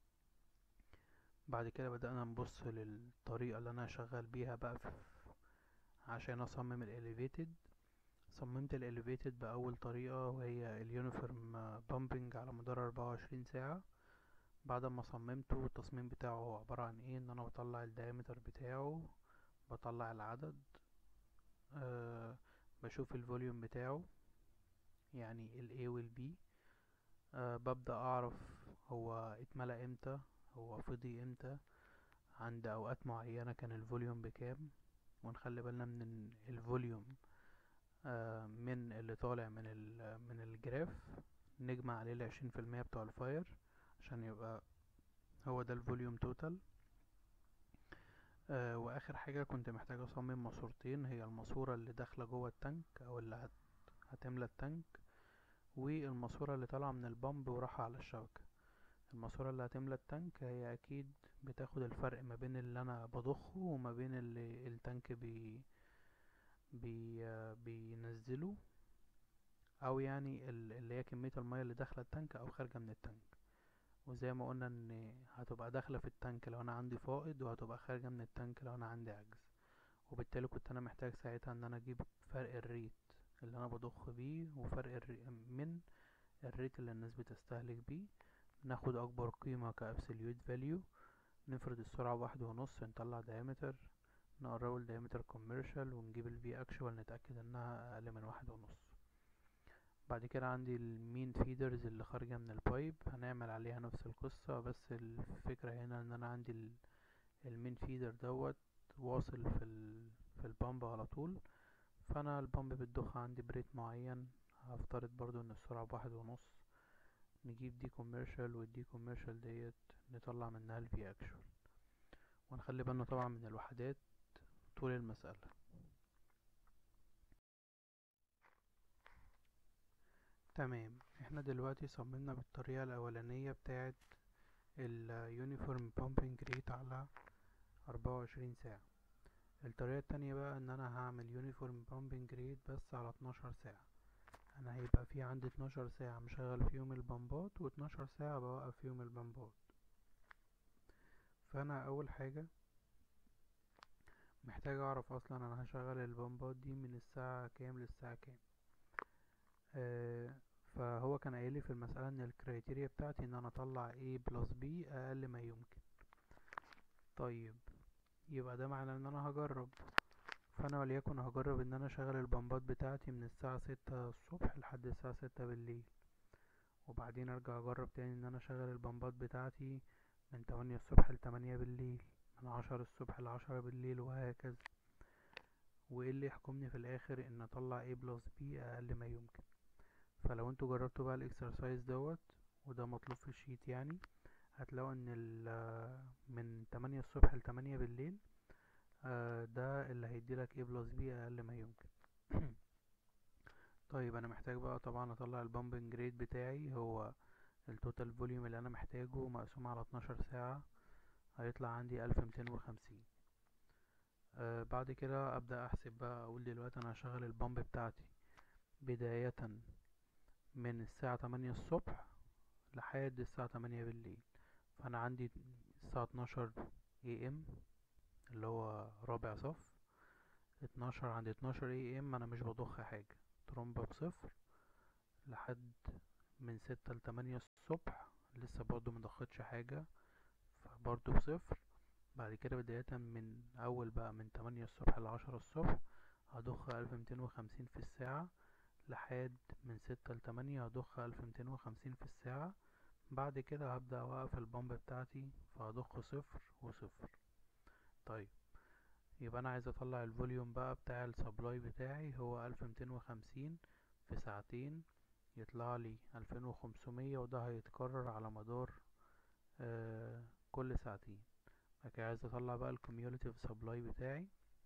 بعد كده بدأنا نبص للطريقة اللي أنا شغال بيها بقى في عشان أصمم الإليفيتد صممت الإليفيتد بأول طريقة وهي اليونيفورم بامبنج على مدار أربعة وعشرين ساعة بعد ما صممته التصميم بتاعه هو عبارة عن ايه ان انا بطلع الدايمتر بتاعه بطلع العدد أه بشوف الفوليوم بتاعه يعني ال A وال B أه ببدأ اعرف هو اتملى امتى هو فضي امتى عند اوقات معينة كان الفوليوم بكام ونخلي بالنا من الفوليوم أه من اللي طالع من ال من الجراف نجمع عليه العشرين في المية بتوع الفاير عشان يبقى هو ده الفوليوم توتال آه واخر حاجة كنت محتاج اصمم ماسورتين هي الماسورة اللي داخلة جوه التانك او اللي هت... هتملى التانك والماسورة اللي طالعة من البامب وراحة على الشبكة الماسورة اللي هتملى التانك هي اكيد بتاخد الفرق ما بين اللي انا بضخه وما بين اللي التانك بي بي آه بينزله او يعني اللي هي كمية المية اللي داخلة التانك او خارجة من التانك وزي ما قلنا ان هتبقى داخله في التانك لو انا عندي فائض وهتبقى خارجه من التانك لو انا عندي عجز وبالتالي كنت انا محتاج ساعتها ان انا اجيب فرق الريت اللي انا بضخ بيه وفرق الريت من الريت اللي الناس بتستهلك بيه ناخد اكبر قيمه كابسوليوت فاليو نفرض السرعه واحد ونص نطلع دايمتر نقربه الدايمتر كوميرشال ونجيب الفي اكشوال نتاكد انها اقل من واحد ونص بعد كده عندي المين فيدرز اللي خارجة من البايب هنعمل عليها نفس القصة بس الفكرة هنا ان انا عندي المين فيدر دوت واصل في ال في البامب على طول فانا البامب بتضخ عندي بريت معين هفترض برضو ان السرعة بواحد ونص نجيب دي كوميرشال والدي كوميرشال ديت نطلع منها الفي اكشوال ونخلي بالنا طبعا من الوحدات طول المسألة تمام احنا دلوقتي صممنا بالطريقة الاولانية بتاعت اليونيفورم بامبنج ريت على اربعة وعشرين ساعة الطريقة التانية بقى ان انا هعمل يونيفورم بامبنج ريت بس على اتناشر ساعة انا هيبقى في عندي اتناشر ساعة مشغل فيهم البمبات واتناشر ساعة بوقف فيهم البمبات فانا اول حاجة محتاج اعرف اصلا انا هشغل البمبات دي من الساعة كام للساعة كام آه فهو كان قايل لي في المسألة ان الكريتيريا بتاعتي ان انا اطلع A بلس B اقل ما يمكن طيب يبقى ده معناه ان انا هجرب فانا وليكن هجرب ان انا اشغل البمبات بتاعتي من الساعة ستة الصبح لحد الساعة ستة بالليل وبعدين ارجع اجرب تاني ان انا اشغل البمبات بتاعتي من تمانية الصبح لتمانية بالليل من عشرة الصبح لعشرة بالليل وهكذا وايه اللي يحكمني في الاخر ان اطلع A بلس B اقل ما يمكن فلو انتوا جربتوا بقى الاكسرسايز دوت وده مطلوب في الشيت يعني هتلاقوا ان من تمانية الصبح لتمانية بالليل ده اللي هيديلك A بلس B اقل ما يمكن طيب انا محتاج بقى طبعا اطلع البامبنج ريت بتاعي هو التوتال فوليوم اللي انا محتاجه مقسوم على 12 ساعة هيطلع عندي 1250 آه بعد كده ابدا احسب بقى اقول دلوقتي انا هشغل البامب بتاعتي بداية من الساعة 8 الصبح لحد الساعة 8 بالليل فانا عندي الساعة 12 اي ام اللي هو رابع صف 12 عند 12 اي ام انا مش بضخ حاجة ترومبة بصفر لحد من ستة لتمانية الصبح لسه برضو مضختش حاجة فبرضو بصفر بعد كده بداية من أول بقى من تمانية الصبح لعشرة الصبح هضخ ألف ميتين وخمسين في الساعة لحد من ستة لتمانية هضخ ألف ميتين وخمسين في الساعة بعد كده هبدأ أوقف البامب بتاعتي فهضخ صفر وصفر طيب يبقى أنا عايز أطلع الفوليوم بقى بتاع السبلاي بتاعي هو ألف ميتين وخمسين في ساعتين يطلع لي ألفين وخمسمية وده هيتكرر على مدار آه كل ساعتين بعد كده عايز اطلع بقى الكوميوليتيف سبلاي بتاعي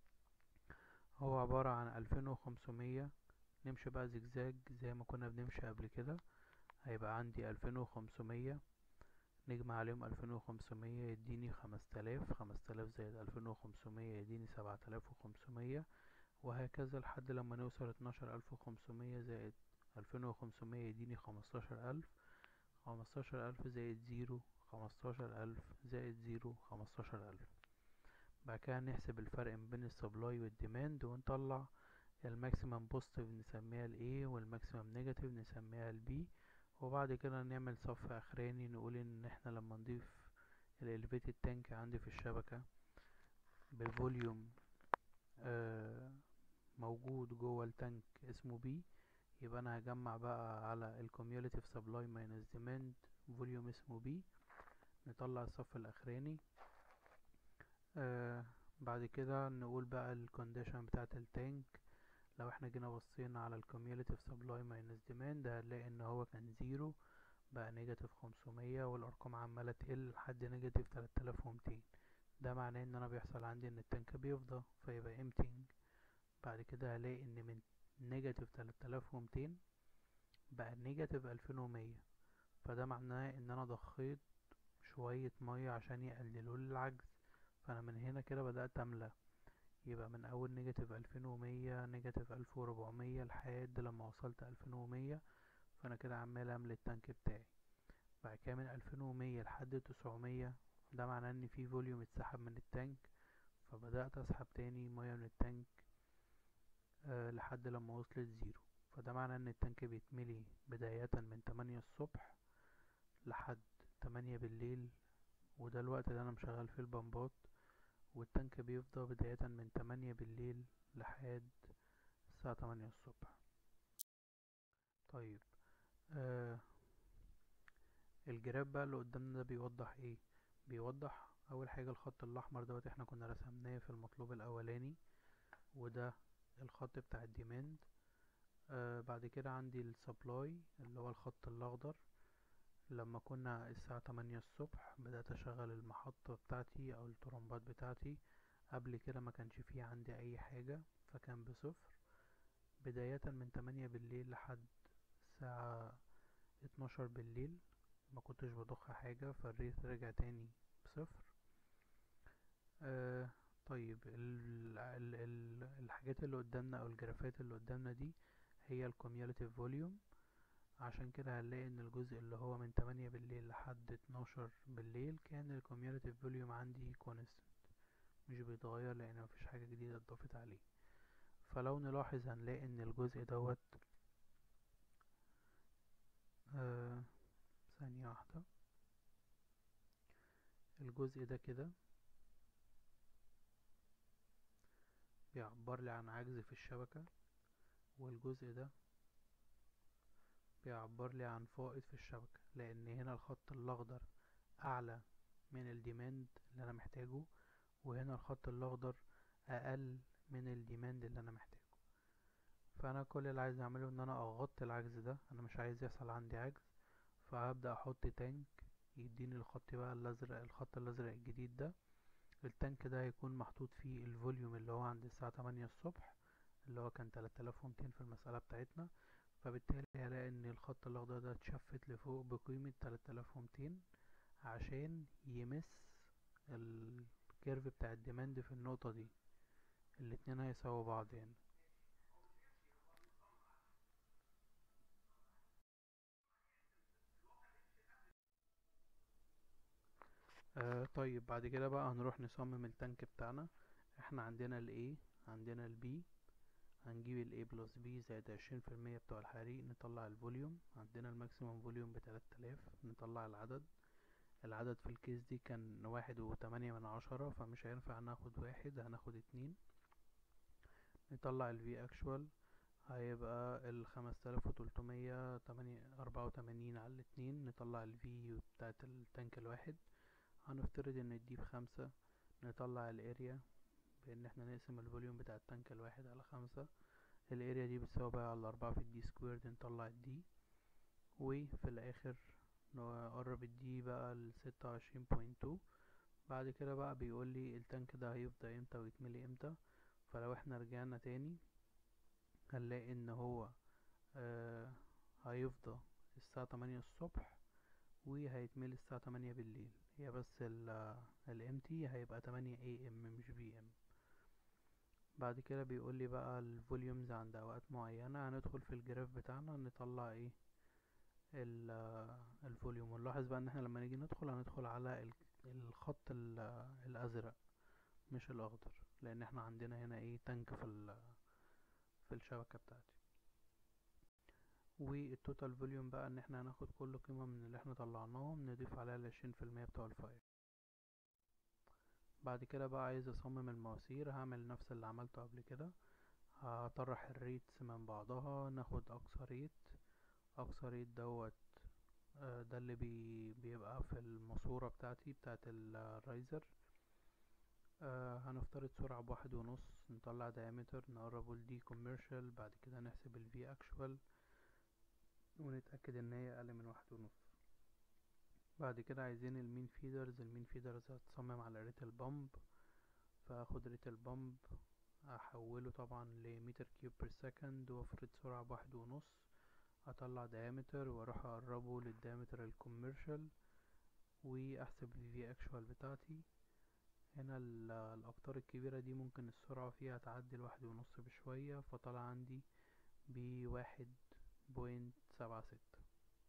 هو عبارة عن ألفين وخمسمية نمشي بقى زجزاج زي ما كنا بنمشي قبل كده هيبقى عندي ألفين وخمسمية نجمع عليهم ألفين وخمسمية يديني خمستلاف خمستلاف زائد ألفين وخمسمية يديني سبعة آلاف وخمسمية وهكذا لحد لما نوصل اتناشر ألف وخمسمية زائد ألفين وخمسمية يديني خمستاشر ألف خمستاشر ألف زائد زيرو خمستاشر ألف زائد زيرو خمستاشر ألف بعد كده نحسب الفرق ما بين السبلاي والديماند ونطلع الماكسيمم بوزيتيف نسميها ال A والماكسيمم نيجاتيف نسميها ال B وبعد كده نعمل صف اخراني نقول ان احنا لما نضيف الاليفيتد تانك عندي في الشبكة بفوليوم آه موجود جوه التانك اسمه B يبقى انا هجمع بقى على الكوميوليتيف سبلاي ماينس ديماند فوليوم اسمه B نطلع الصف الاخراني آه بعد كده نقول بقى الكونديشن بتاعت التانك لو احنا جينا بصينا على الكوميوليتيف سبلاي ماينس ديماند هنلاقي ان هو كان زيرو بقى نيجاتيف خمسمية والارقام عمالة تقل لحد نيجاتيف تلات الاف ومتين ده معناه ان انا بيحصل عندي ان التانك بيفضى فيبقى امتنج بعد كده هلاقي ان من نيجاتيف تلات الاف ومتين بقى نيجاتيف الفين ومية فده معناه ان انا ضخيت شوية مية عشان يقللوا العجز فانا من هنا كده بدأت املى يبقى من اول نيجاتيف الفين ومية نيجاتيف الف وربعمية لحد لما وصلت الفين ومية فانا كده عمال املى التانك بتاعي بعد كده من الفين ومية لحد تسعمية ده معناه ان في فوليوم اتسحب من التانك فبدأت اسحب تاني مية من التانك أه لحد لما وصلت زيرو فده معناه ان التانك بيتملي بداية من تمانية الصبح لحد تمانية بالليل وده الوقت اللي انا مشغل فيه البمبات والتانك بيفضى بداية من تمانية بالليل لحد الساعة تمانية الصبح طيب آه الجراف بقى اللي قدامنا ده بيوضح ايه بيوضح اول حاجة الخط الاحمر دوت احنا كنا رسمناه في المطلوب الاولاني وده الخط بتاع الديماند آه بعد كده عندي السبلاي اللي هو الخط الاخضر لما كنا الساعة تمانية الصبح بدأت أشغل المحطة بتاعتي أو الترمبات بتاعتي قبل كده ما كانش فيه عندي أي حاجة فكان بصفر بداية من تمانية بالليل لحد الساعة اتناشر بالليل ما كنتش بضخ حاجة فالريت رجع تاني بصفر آه طيب ال ال ال الحاجات اللي قدامنا أو الجرافات اللي قدامنا دي هي الكوميوليتيف فوليوم عشان كده هنلاقي ان الجزء اللي هو من تمانية بالليل لحد اتناشر بالليل كان الكوميوليتيف فوليوم عندي كونستنت مش بيتغير لان مفيش حاجة جديدة اتضافت عليه فلو نلاحظ هنلاقي ان الجزء دوت آه ثانية واحدة الجزء ده كده بيعبر لي عن عجز في الشبكة والجزء ده بيعبر لي عن فائض في الشبكة لان هنا الخط الاخضر اعلى من الديماند اللي انا محتاجه وهنا الخط الاخضر اقل من الديماند اللي انا محتاجه فانا كل اللي عايز اعمله ان انا اغطي العجز ده انا مش عايز يحصل عندي عجز فهبدأ احط تانك يديني الخط بقى الازرق الخط الازرق الجديد ده التانك ده هيكون محطوط فيه الفوليوم اللي هو عند الساعة تمانية الصبح اللي هو كان تلات الاف ومتين في المسألة بتاعتنا فبالتالي هلاقي ان الخط الاخضر ده اتشفت لفوق بقيمة 3200 عشان يمس الكيرف بتاع الديماند في النقطة دي الاتنين هيساووا بعض هنا آه طيب بعد كده بقى هنروح نصمم التانك بتاعنا احنا عندنا ال A عندنا ال B هنجيب ال A بلس B زائد عشرين في المية بتوع الحريق نطلع الفوليوم عندنا الماكسيموم فوليوم بتلات آلاف نطلع العدد العدد في الكيس دي كان واحد وتمانية من عشرة فمش هينفع ناخد واحد هناخد اتنين نطلع ال V actual هيبقى ال خمسة آلاف وتلتمية تمانية أربعة وتمانين على الاتنين نطلع ال V بتاعت التانك الواحد هنفترض ان دي بخمسة نطلع الاريا بان احنا نقسم الفوليوم بتاع التانك الواحد على خمسة الاريا دي بتساوي بقى على أربعة في الدي سكويرد نطلع الدي وفي الاخر نقرب الدي بقى لستة وعشرين بوينت تو بعد كده بقى بيقول لي التانك ده هيفضى امتى ويتملي امتى فلو احنا رجعنا تاني هنلاقي ان هو آه هيفضى الساعة تمانية الصبح وهيتملي الساعة تمانية بالليل هي بس ال الMT هيبقى تمانية AM مش PM بعد كده بيقول لي بقى الفوليومز عند اوقات معينة هندخل في الجراف بتاعنا نطلع ايه الفوليوم ونلاحظ بقى ان احنا لما نيجي ندخل هندخل على الخط الازرق مش الاخضر لان احنا عندنا هنا ايه تانك في في الشبكة بتاعتي والتوتال فوليوم بقى ان احنا هناخد كل قيمة من اللي احنا طلعناهم نضيف عليها العشرين في المية بتوع الفايل بعد كده بقى عايز اصمم المواسير هعمل نفس اللي عملته قبل كده هطرح الريتس من بعضها ناخد اقصى ريت اقصى ريت دوت ده اللي بي بيبقى في الماسورة بتاعتي بتاعت الرايزر آه هنفترض سرعة بواحد ونص نطلع diameter نقربه لدي commercial بعد كده نحسب ال V actual ونتأكد ان هي اقل من واحد ونص بعد كده عايزين المين فيدرز المين فيدرز هتصمم على ريت البامب فاخد ريت البامب احوله طبعا لمتر كيوب بير سكند وافرض سرعة بواحد ونص اطلع diameter واروح اقربه للديامتر الكوميرشال واحسب ال V actual بتاعتي هنا الاقطار الكبيرة دي ممكن السرعة فيها تعدي الواحد ونص بشوية فطلع عندي بواحد بوينت سبعة ستة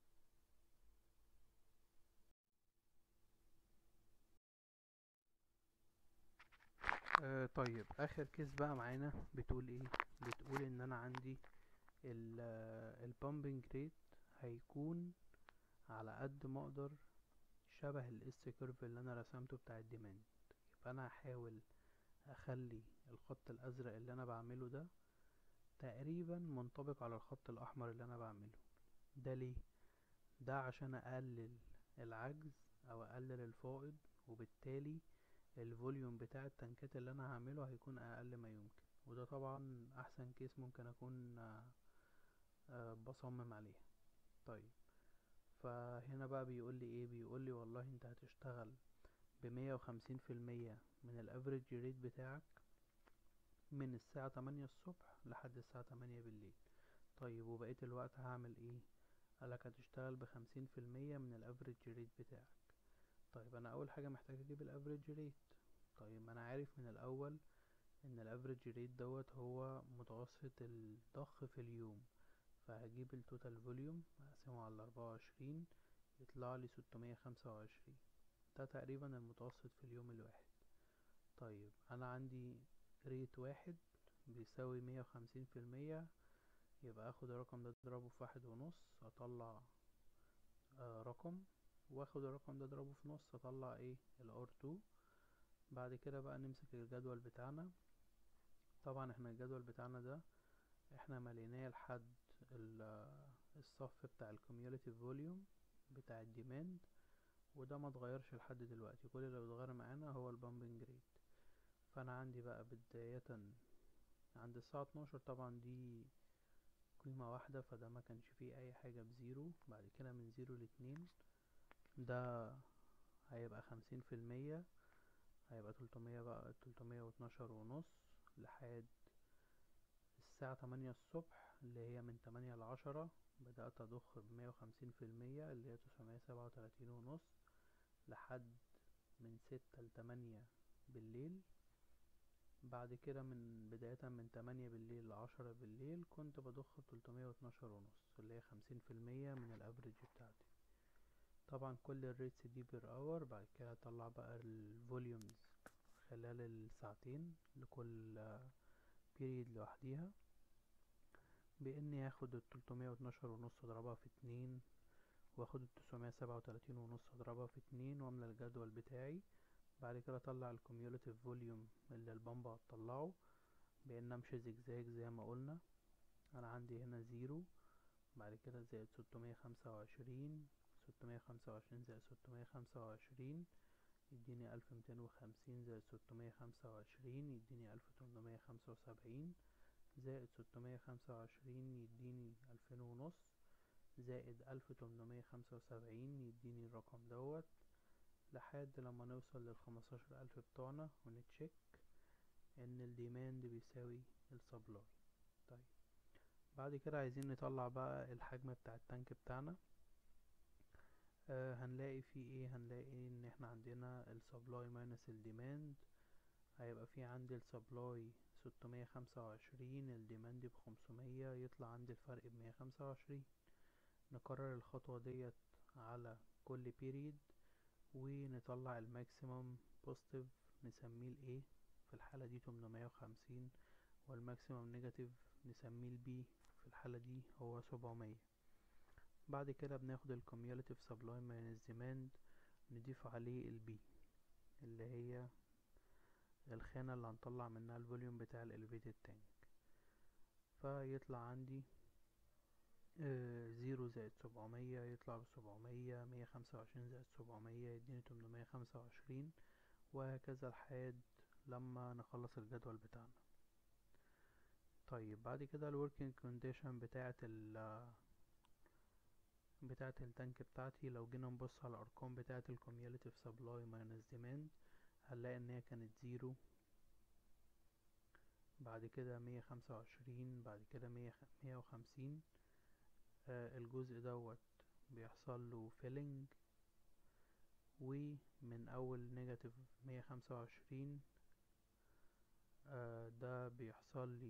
آه طيب اخر كيس بقى معانا بتقول ايه بتقول ان انا عندي البامبنج ريت هيكون على قد ما اقدر شبه الاس كيرف اللي انا رسمته بتاع الديماند يبقى انا هحاول اخلي الخط الازرق اللي انا بعمله ده تقريبا منطبق على الخط الاحمر اللي انا بعمله ده ليه ده عشان اقلل العجز او اقلل الفائض وبالتالي الفوليوم بتاع التنكات اللي انا هعمله هيكون اقل ما يمكن وده طبعا احسن كيس ممكن اكون بصمم عليها طيب فهنا بقى بيقول لي ايه بيقول لي والله انت هتشتغل بمية وخمسين في المية من الافريج ريت بتاعك من الساعة تمانية الصبح لحد الساعة تمانية بالليل طيب وبقية الوقت هعمل ايه قالك هتشتغل بخمسين في المية من الافريج ريت بتاعك طيب انا اول حاجة محتاج اجيب الافريج ريت طيب ما انا عارف من الاول ان الافريج ريت دوت هو متوسط الضخ في اليوم فهجيب التوتال فوليوم اقسمه على اربعة وعشرين يطلع لي ستمية خمسة وعشرين ده تقريبا المتوسط في اليوم الواحد طيب انا عندي ريت واحد بيساوي مية وخمسين في المية يبقى اخد الرقم ده اضربه في واحد ونص اطلع آه رقم واخد الرقم ده اضربه في نص اطلع ايه الار 2 بعد كده بقى نمسك الجدول بتاعنا طبعا احنا الجدول بتاعنا ده احنا مليناه لحد الصف بتاع الكوميوليتيف فوليوم بتاع الديماند وده ما اتغيرش لحد دلوقتي كل اللي بيتغير معانا هو البامبنج ريت فانا عندي بقى بداية عند الساعة اتناشر طبعا دي قيمة واحدة فده ما كانش فيه اي حاجة بزيرو بعد كده من زيرو لاتنين ده هيبقى خمسين في المية هيبقى تلتمية بقى تلتمية واتناشر ونص لحد الساعة تمانية الصبح اللي هي من تمانية لعشرة بدأت أضخ بمية وخمسين في المية اللي هي تسعمية سبعة وتلاتين ونص لحد من ستة لتمانية بالليل بعد كده من بداية من تمانية بالليل لعشرة بالليل كنت بضخ بتلتمية واتناشر ونص اللي هي خمسين في المية من الافريج بتاعتي طبعا كل الريتس دي بير اور بعد كده اطلع بقى الفوليومز خلال الساعتين لكل بيريد لوحديها باني اخد التلتمية واتناشر ونص اضربها في اتنين واخد التسعمية سبعة وتلاتين ونص اضربها في اتنين واملى الجدول بتاعي بعد كده اطلع الكوميوليتيف فوليوم اللي البامبا هتطلعه بان امشي زجزاج زي ما قلنا انا عندي هنا زيرو بعد كده زائد ستمية خمسة وعشرين ستمية خمسة وعشرين زائد ستمية خمسة وعشرين يديني ألف ميتين وخمسين زائد ستمية خمسة وعشرين يديني ألف تمنمية خمسة وسبعين زائد ستمية خمسة وعشرين يديني ألفين ونص زائد ألف تمنمية خمسة وسبعين يديني الرقم دوت لحد لما نوصل للخمستاشر ألف بتوعنا ونتشيك إن الديماند بيساوي السبلاي طيب بعد كده عايزين نطلع بقى الحجم بتاع التانك بتاعنا آه هنلاقي فيه ايه هنلاقي ان احنا عندنا السبلاي ماينس الديماند هيبقى في عندي السبلاي ستمية خمسة وعشرين الديماند بخمسمية يطلع عندي الفرق بمية خمسة وعشرين نكرر الخطوة ديت على كل بيريد ونطلع الماكسيمم بوزيتيف نسميه الايه في الحالة دي تمنمية وخمسين والماكسيمم نيجاتيف نسميه البي في الحالة دي هو سبعمية بعد كده بناخد الكوميوليتيف سبلاي ماينس ديماند نضيف عليه البي اللي هي الخانة اللي هنطلع منها الفوليوم بتاع الاليفيتد تانك فيطلع عندي زيرو زائد سبعمية يطلع بسبعمية مية خمسة وعشرين زائد سبعمية يديني تمنمية خمسة وعشرين وهكذا لحد لما نخلص الجدول بتاعنا طيب بعد كده الوركينج كونديشن بتاعة ال بتاعة التانك بتاعتي لو جينا نبص على الأرقام بتاعة الكوميوليتيف سبلاي ماينس ديماند هنلاقي إن هي كانت زيرو بعد كده مية خمسة وعشرين بعد كده مية مية وخمسين آه الجزء دوت بيحصل له فيلنج ومن أول نيجاتيف مية خمسة وعشرين آه ده بيحصل لي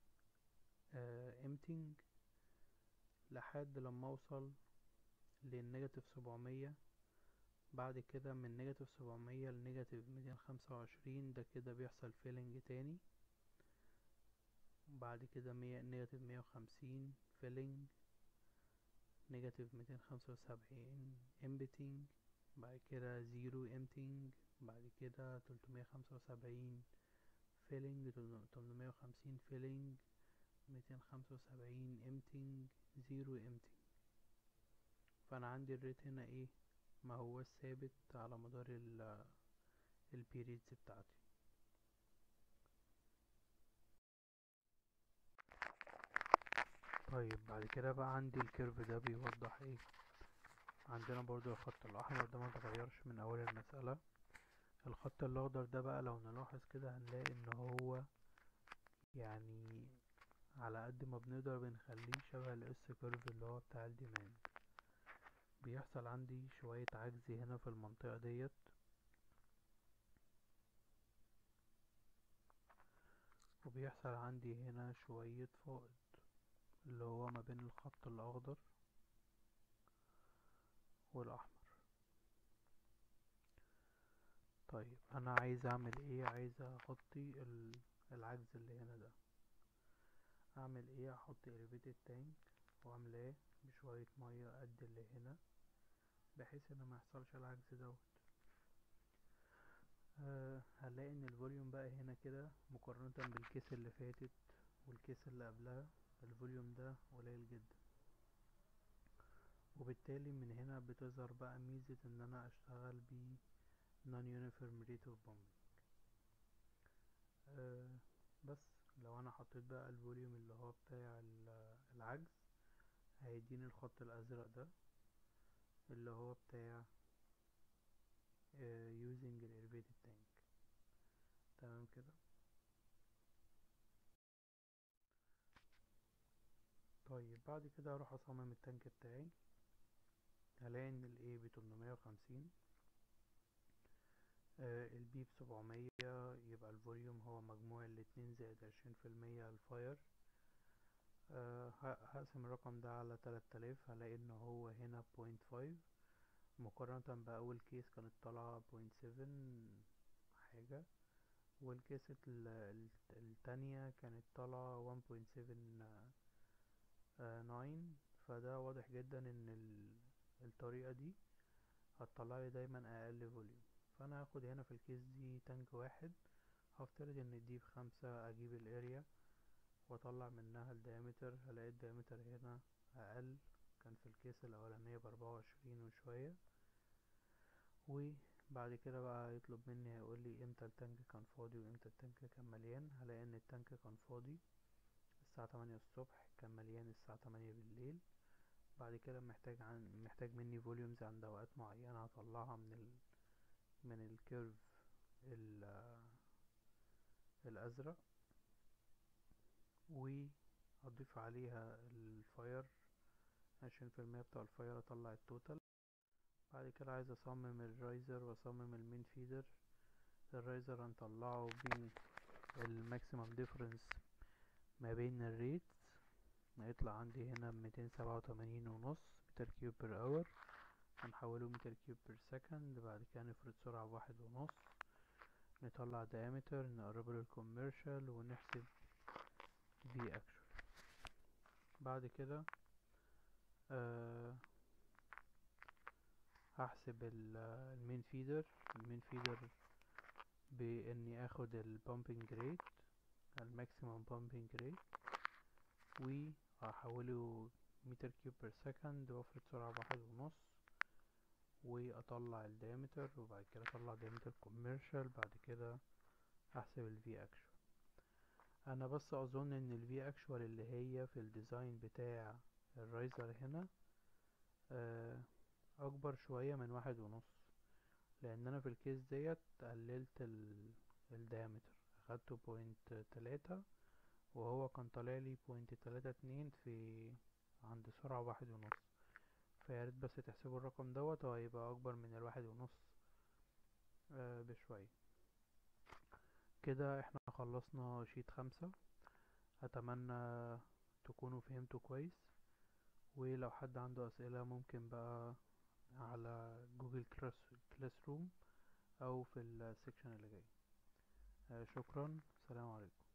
امتنج لحد لما اوصل للنيجاتيف سبعمية بعد كده من نيجاتيف سبعمية لنيجاتيف ميتين خمسة وعشرين ده كده بيحصل فيلنج تاني بعد كده مية نيجاتيف مية وخمسين فيلنج نيجاتيف ميتين خمسة وسبعين امبتنج بعد كده زيرو امتنج بعد كده تلتمية خمسة وسبعين فيلنج تمنمية وخمسين فيلنج ميتين خمسة وسبعين امتنج زيرو امتنج فانا عندي الريت هنا ايه ما هو ثابت على مدار ال البيريدز بتاعتي طيب بعد كده بقى عندي الكيرف ده بيوضح ايه عندنا برضو الخط الاحمر ده ما اتغيرش من اول المسألة الخط الاخضر ده بقى لو نلاحظ كده هنلاقي ان هو يعني على قد ما بنقدر بنخليه شبه الاس كيرف اللي هو بتاع الديماند بيحصل عندي شوية عجز هنا في المنطقة ديت وبيحصل عندي هنا شوية فائض اللي هو ما بين الخط الأخضر والأحمر طيب أنا عايز أعمل إيه عايز أغطي العجز اللي هنا ده أعمل إيه أحط إليفيتد تانك وأملاه بشوية مية قد اللي هنا بحيث إن ما يحصلش العجز دوت أه هنلاقي إن الفوليوم بقى هنا كده مقارنة بالكيس اللي فاتت والكيس اللي قبلها الفوليوم ده قليل جدا وبالتالي من هنا بتظهر بقى ميزة ان انا اشتغل ب non uniform rate of pumping أه بس لو انا حطيت بقى الفوليوم اللي هو بتاع العجز هيديني الخط الازرق ده اللي هو بتاع أه using ال elevated tank تمام كده طيب بعد كده هروح اصمم التانك بتاعي هلاقي ان ال A بتمنمية وخمسين ال B بسبعمية يبقى الفوليوم هو مجموع الاتنين زائد عشرين في المية الفاير آه، ه- هقسم الرقم ده على تلات آلاف هلاقي ان هو هنا بوينت فايف مقارنة بأول كيس كانت طالعة بوينت سيفن حاجة والكيس ال- ال- التانية كانت طالعة وان بوينت سيفن ناين فده واضح جدا ان ال- الطريقة دي هتطلعلي دايما اقل فوليوم فانا هاخد هنا في الكيس دي تانك واحد هفترض ان دي بخمسة اجيب الاريا واطلع منها الديامتر هلاقي الديامتر هنا اقل كان في الكيس الاولانية باربعة وعشرين وشوية وبعد كده بقى يطلب مني هيقولي امتى التانك كان فاضي وامتى التانك كان مليان هلاقي ان التانك كان فاضي الساعة تمانية الصبح كان مليان الساعة تمانية بالليل بعد كده محتاج عن محتاج مني فوليومز عند اوقات معينة هطلعها من ال من الكيرف ال- الازرق واضيف عليها الفاير عشرين في المية بتاع الفاير اطلع التوتال بعد كده عايز اصمم الرايزر واصمم المين فيدر الرايزر هنطلعه بالماكسيمم ديفرنس ما بين الريت هيطلع عندي هنا ميتين سبعة وتمانين ونص متر كيوب بير اور هنحوله متر كيوب بير سكند بعد كده نفرض سرعة بواحد ونص نطلع diameter نقربه للكوميرشال ونحسب في اكشوال بعد كده آه هحسب ال- المين فيدر المين فيدر باني اخد البامبنج ريت الماكسيمم بامبنج ريت وهحوله متر كيوب بير سكند وافرض سرعة بواحد ونص واطلع الديامتر وبعد كده اطلع ديامتر كوميرشال بعد كده احسب الفي اكشوال انا بس اظن ان الفي اكشوال اللي هي في الديزاين بتاع الرايزر هنا آه، اكبر شوية من واحد ونص لان انا في الكيس ديت قللت ال الديامتر اخدته بوينت تلاتة وهو كان طالعلي بوينت تلاتة اتنين في عند سرعة واحد ونص فياريت بس تحسبوا الرقم دوت هو هيبقى اكبر من الواحد ونص آه، بشوية كده احنا خلصنا شيت خمسة اتمنى تكونوا فهمتوا كويس ولو حد عنده اسئلة ممكن بقى على جوجل كلاس كلاس روم او في السكشن اللي جاي آه، شكرا سلام عليكم